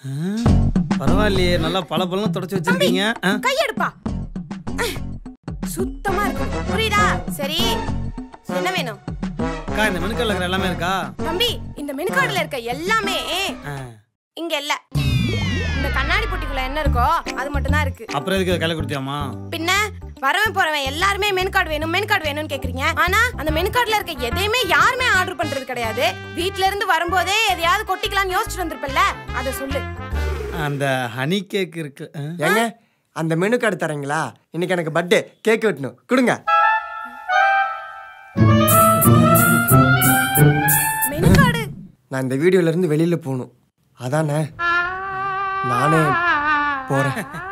பரவாயில்லையே நல்லா பல பழம் தொடச்சி வச்சிருக்கீங்க ஆ? கையெடுப்பா அஹ், சுத்தமா இருக்கும் புரியுதா சரி என்ன வேணும் அக்கா இந்த மெனுக்கல்ல இருக்கிற எல்லாமே இருக்கா தம்பி இந்த மெனு கார்டுல இருக்க எல்லாமே ஆ. இங்க இல்ல இந்த கண்ணாடி பொட்டிக்குள்ள என்ன இருக்கோ அது மட்டும் தான் இருக்கு அப்புறம் எதுக்கு கையில கொடுத்தியாமா பின்ன வரவன் போறவன் எல்லாருமே மெனு கார்டு வேணும் மெனு கார்டு வேணும்னு கேக்குறீங்க ஆனா அந்த மெனு கார்டுல இருக்க எதையுமே யாருமே ஆர்டர் பண்றது கிடையாது வீட்ல இருந்து வரும்போதே எதையாவது கொட்டிக்கலாம்னு யோசிச்சுட்டு வந்திருப்பல்ல அதை சொல்லு அந்த ஹனி கேக் இருக்கு ஆ? ஏங்க அந்த மெனு கார்டு தரீங்களா இன்னைக்கு எனக்கு பர்த்டே கேக் வெட்டணும் கொடுங்க மெனு கார்டு நான் இந்த வீடியோல இருந்து வெளியில போகணும் அதானே நானே போறேன்